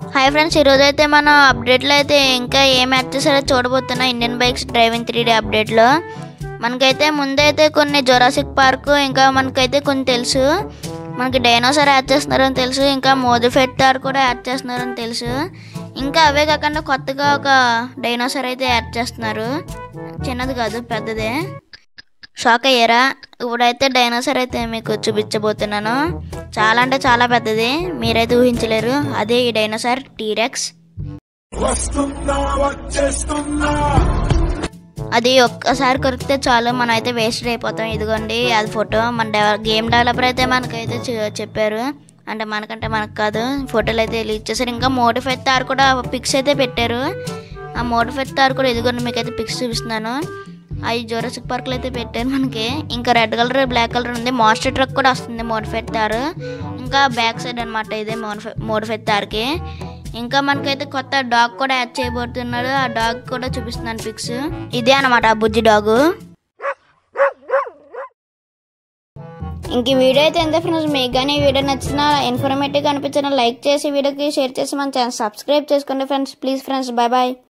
hi friends ఈరోజు అయితే మనం అప్డేట్లో అయితే ఇంకా ఏం యాడ్ చేశారో చూడబోతున్నా Indian bikes driving three day అప్డేట్లో మనకైతే ముందైతే కొన్ని జొరాసిక్ పార్క్ ఇంకా మనకైతే కొన్ని తెలుసు మనకి డైనోసార్ యాడ్ చేస్తున్నారని తెలుసు ఇంకా మోదిఫెట్టార్ కూడా యాడ్ చేస్తున్నారని తెలుసు ఇంకా అవే కాకుండా కొత్తగా ఒక డైనోసార్ అయితే యాడ్ చేస్తున్నారు చిన్నది కాదు పెద్దదే షాక్ అయ్యారా ఇప్పుడైతే డైనోసార్ అయితే మీకు చూపించబోతున్నాను చాలా అంటే చాలా పెద్దది మీరైతే ఊహించలేరు అదే ఈ డైనోసార్ టీరెక్స్ అది ఒక్కసారి కొరికితే చాలు మనం అయితే వేస్ట్ అయిపోతాం ఇదిగోండి అది ఫోటో మన డెవ- గేమ్ డెవలపర్ అయితే మనకైతే చె- చెప్పారు అంటే మనకంటే మనకు కాదు ఫోటోలు అయితే రిలీజ్ చేశారు ఇంకా మోటిఫైడ్ తార్ కూడా పిక్స్ అయితే పెట్టారు ఆ మోటిఫైడ్ తార్ కూడా ఇదిగోండి మీకైతే పిక్స్ చూపిస్తున్నాను అవి జోరసిక్ పార్క్లో అయితే పెట్టారు మనకి ఇంకా రెడ్ కలర్ బ్లాక్ కలర్ ఉంది మాస్టర్ ట్రక్ కూడా వస్తుంది మోడిఫైడ్ తార్ ఇంకా బ్యాక్ సైడ్ అనమాట ఇదే మోడిఫై మోడిఫైడ్ తార్కి ఇంకా మనకైతే కొత్త డాగ్ కూడా యాడ్ చేయబోతున్నారు ఆ డాగ్ కూడా చూపిస్తున్నాను పిక్స్ ఇదే అనమాట ఆ బుజ్జి డాగు ఇంక ఈ వీడియో అయితే ఎంత ఫ్రెండ్స్ మీకు కానీ ఈ వీడియో నచ్చిన ఇన్ఫర్మేటివ్గా అనిపించిన లైక్ చేసి వీడియోకి షేర్ చేసి మన ఛానల్ సబ్స్క్రైబ్ చేసుకోండి friends please friends bye bye